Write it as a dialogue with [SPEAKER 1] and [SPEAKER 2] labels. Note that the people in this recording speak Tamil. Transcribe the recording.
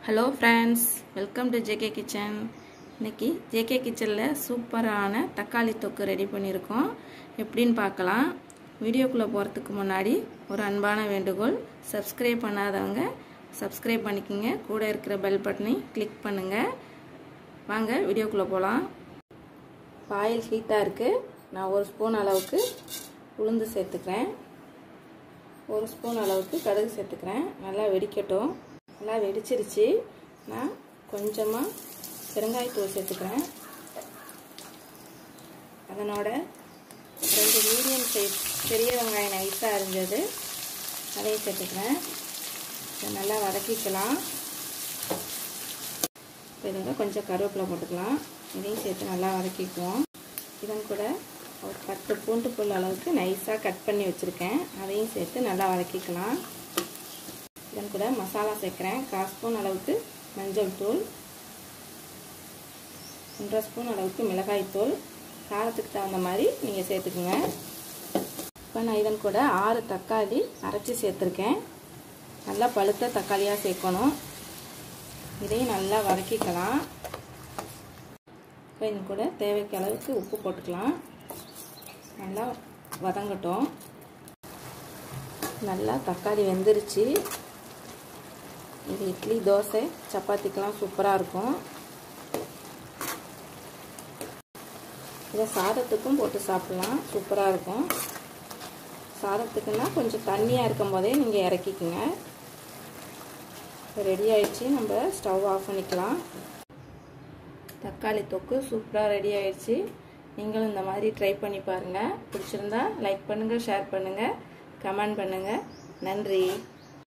[SPEAKER 1] hello friends welcome to JK kitchen இன்னைக்கு ஜேகே கிச்சனில் சூப்பரான தக்காளி தொக்கு ரெடி பண்ணியிருக்கோம் எப்படின்னு பார்க்கலாம் வீடியோக்குள்ளே போகிறதுக்கு முன்னாடி ஒரு அன்பான வேண்டுகோள் சப்ஸ்கிரைப் பண்ணாதவங்க சப்ஸ்கிரைப் பண்ணிக்கோங்க கூட இருக்கிற பெல் பட்டனை கிளிக் பண்ணுங்கள் வாங்க வீடியோக்குள்ளே போகலாம் ஆயில் ஹீட்டாக இருக்குது நான் ஒரு ஸ்பூன் அளவுக்கு உளுந்து சேர்த்துக்கிறேன் ஒரு ஸ்பூன் அளவுக்கு கடுகு சேர்த்துக்கிறேன் நல்லா வெடிக்கட்டும் நல்லா வெடிச்சிருச்சு நான் கொஞ்சமாக பெருங்காயத்தூள் சேர்த்துக்கிறேன் அதனோட ரெண்டு மீடியம் சைஸ் பெரிய வெங்காயம் நைஸாக இருந்தது அதையும் சேர்த்துக்கிறேன் இதை நல்லா வதக்கிக்கலாம் இப்போ இதோட கொஞ்சம் கருவேப்பிலை போட்டுக்கலாம் இதையும் சேர்த்து நல்லா வதக்கிக்குவோம் இதன் கூட ஒரு பத்து பூண்டு புல் அளவுக்கு நைஸாக கட் பண்ணி வச்சுருக்கேன் அதையும் சேர்த்து நல்லா வதக்கிக்கலாம் இதன் கூட மசாலா சேர்க்குறேன் கால் ஸ்பூன் அளவுக்கு மஞ்சள் தூள் ஒன்றரை ஸ்பூன் அளவுக்கு மிளகாய் தூள் காரத்துக்கு தகுந்த மாதிரி நீங்கள் சேர்த்துக்குங்க இப்போ நான் இதன் கூட ஆறு தக்காளி அரைச்சி சேர்த்துருக்கேன் நல்லா பழுத்த தக்காளியாக சேர்க்கணும் இதையும் நல்லா வதக்கிக்கலாம் இப்போ இது கூட தேவைக்கு அளவுக்கு உப்பு போட்டுக்கலாம் நல்லா வதங்கட்டும் நல்லா தக்காளி வெந்துருச்சு இது இட்லி தோசை சப்பாத்திக்கெலாம் சூப்பராக இருக்கும் இதை சாதத்துக்கும் போட்டு சாப்பிட்லாம் சூப்பராக இருக்கும் சாதத்துக்குன்னா கொஞ்சம் தண்ணியாக இருக்கும் போதே நீங்கள் இறக்கிக்குங்க ரெடி ஆயிடுச்சு நம்ம ஸ்டவ் ஆஃப் பண்ணிக்கலாம் தக்காளி தொக்கு சூப்பராக ரெடி ஆயிடுச்சு நீங்களும் இந்த மாதிரி ட்ரை பண்ணி பாருங்கள் பிடிச்சிருந்தா லைக் பண்ணுங்கள் ஷேர் பண்ணுங்கள் கமெண்ட் பண்ணுங்கள் நன்றி